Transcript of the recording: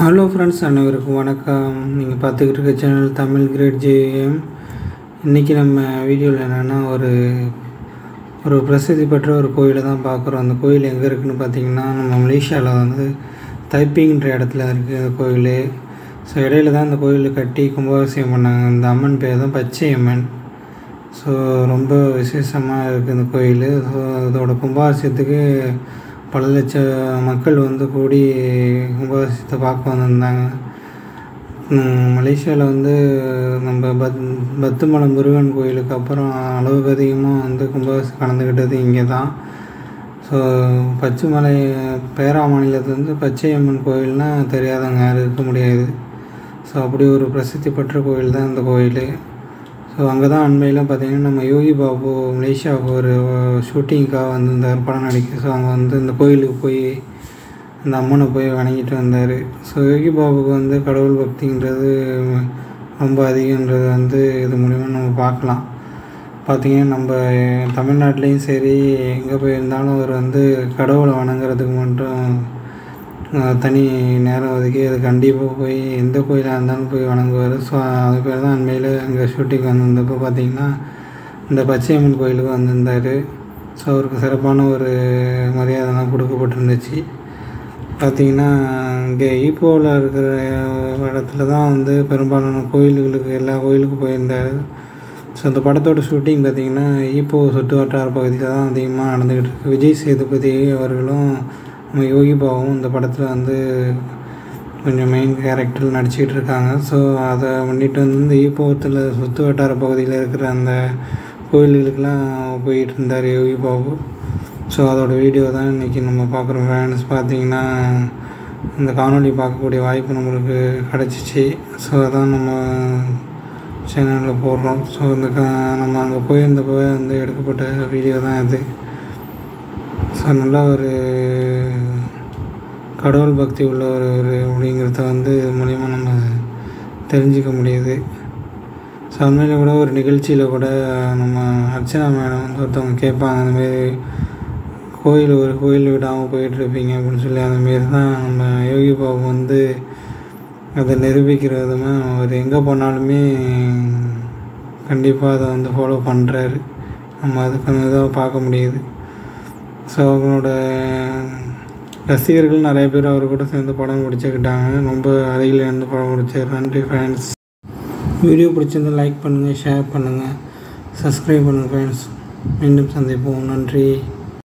hello friends அனைவருக்கும் வணக்கம் நீங்கள் பார்த்துக்கிட்டு இருக்க சேனல் தமிழ் கிரேட் ஜேஎம் இன்றைக்கி நம்ம வீடியோவில் என்னென்னா ஒரு ஒரு பிரசித்தி பெற்ற ஒரு கோயிலை தான் பார்க்குறோம் அந்த கோயில் எங்கே இருக்குதுன்னு பார்த்தீங்கன்னா நம்ம மலேசியாவில் வந்து தைப்பிங்கிற இடத்துல இருக்குது அந்த கோயில் ஸோ இடையில தான் அந்த கோயில் கட்டி கும்பாபிஷேகம் பண்ணாங்க அந்த அம்மன் பேர் தான் பச்சை அம்மன் ஸோ ரொம்ப விசேஷமாக இருக்குது இந்த கோயில் ஸோ அதோட கும்பாபிஷேகத்துக்கு பல லட்ச மக்கள் வந்து கூடி கும்பாபிஷேகத்தை பார்க்க வந்திருந்தாங்க மலேசியாவில் வந்து நம்ம பத் பத்துமலை முருகன் கோயிலுக்கு அப்புறம் அளவுக்கு அதிகமாக வந்து கும்பாபிஷேகம் கலந்துக்கிட்டது இங்கே தான் ஸோ பச்சைமலை பேரா மாநிலத்தில் வந்து பச்சையம்மன் கோயில்னால் தெரியாதவங்க யாரும் இருக்க முடியாது ஸோ அப்படி ஒரு பிரசித்தி பெற்ற கோயில் தான் இந்த கோயில் ஸோ அங்கே தான் அண்மையில் பார்த்தீங்கன்னா நம்ம யோகி பாபு மலேசியாவுக்கு ஒரு ஷூட்டிங்க்காக வந்திருந்தார் படம் நடிக்க ஸோ அங்கே வந்து இந்த கோயிலுக்கு போய் அந்த அம்மனை போய் வணங்கிட்டு வந்தார் ஸோ யோகி பாபுக்கு வந்து கடவுள் பக்திங்கிறது ரொம்ப அதிகன்றது வந்து இது மூலிமா நம்ம பார்க்கலாம் பார்த்திங்கன்னா நம்ம தமிழ்நாட்டிலையும் சரி எங்கே போயிருந்தாலும் அவர் வந்து கடவுளை வணங்குறதுக்கு மட்டும் தனி நேரம் ஒதுக்கி அது கண்டிப்பாக போய் எந்த கோயிலாக இருந்தாலும் போய் வணங்குவார் ஸோ அது பேர் தான் அண்மையில் இங்கே ஷூட்டிங் வந்திருந்தப்போ பார்த்திங்கன்னா இந்த பச்சையம்மன் கோயிலுக்கு வந்திருந்தார் ஸோ அவருக்கு சிறப்பான ஒரு மரியாதைலாம் கொடுக்கப்பட்டிருந்துச்சு பார்த்திங்கன்னா இங்கே ஈப்போவில் இருக்கிற இடத்துல தான் வந்து பெரும்பாலான கோயில்களுக்கு எல்லா கோயிலுக்கும் போயிருந்தார் ஸோ அந்த படத்தோட ஷூட்டிங் பார்த்திங்கன்னா ஈப்போ சுற்று வட்டார பகுதியில் தான் அதிகமாக நடந்துக்கிட்டு இருக்கு விஜய் சேதுபதி அவர்களும் நம்ம யோகி பாவும் இந்த படத்தில் வந்து கொஞ்சம் மெயின் கேரக்டரில் நடிச்சிக்கிட்டு இருக்காங்க ஸோ அதை முன்னிட்டு வந்து இந்த ஈப்போகத்தில் சுற்று வட்டார பகுதியில் இருக்கிற அந்த கோயில்களுக்கெல்லாம் போயிட்டு இருந்தார் யோகி பாபு ஸோ அதோட வீடியோ தான் இன்றைக்கி நம்ம பார்க்குறோம் ஃபேன்ஸ் பார்த்திங்கன்னா இந்த காணொலி பார்க்கக்கூடிய வாய்ப்பு நம்மளுக்கு கிடச்சிச்சு ஸோ அதான் நம்ம சேனலில் போடுறோம் ஸோ இந்த க நம்ம அங்கே போயிருந்தப்போ வந்து எடுக்கப்பட்ட வீடியோ தான் இது ஸோ நல்லா ஒரு கடவுள் பக்தி உள்ள ஒரு ஒரு அப்படிங்கிறத வந்து இது மூலிமா நம்ம தெரிஞ்சிக்க முடியுது ஸோ அண்மையில் கூட ஒரு நிகழ்ச்சியில் கூட நம்ம அர்ச்சனா மேடம் வந்து ஒருத்தவங்க கேட்பாங்க அந்தமாரி கோயில் ஒரு கோயில் விடாமல் போயிட்டுருப்பீங்க அப்படின்னு சொல்லி அந்தமாரி தான் நம்ம யோகி பாபு வந்து அதை நிரூபிக்கிற விதமாக அவர் எங்கே போனாலுமே கண்டிப்பாக அதை வந்து ஃபாலோ பண்ணுறாரு நம்ம அதுக்கான இதாக பார்க்க முடியுது ஸோ அவங்களோட ரசிகர்கள் நிறைய பேர் அவர் கூட சேர்ந்து படம் முடிச்சுக்கிட்டாங்க ரொம்ப அருகில் இருந்து படம் முடிச்சார் நன்றி ஃப்ரெண்ட்ஸ் வீடியோ பிடிச்சிருந்தால் லைக் பண்ணுங்கள் ஷேர் பண்ணுங்கள் சப்ஸ்கிரைப் பண்ணுங்கள் ஃப்ரெண்ட்ஸ் மீண்டும் சந்திப்போம் நன்றி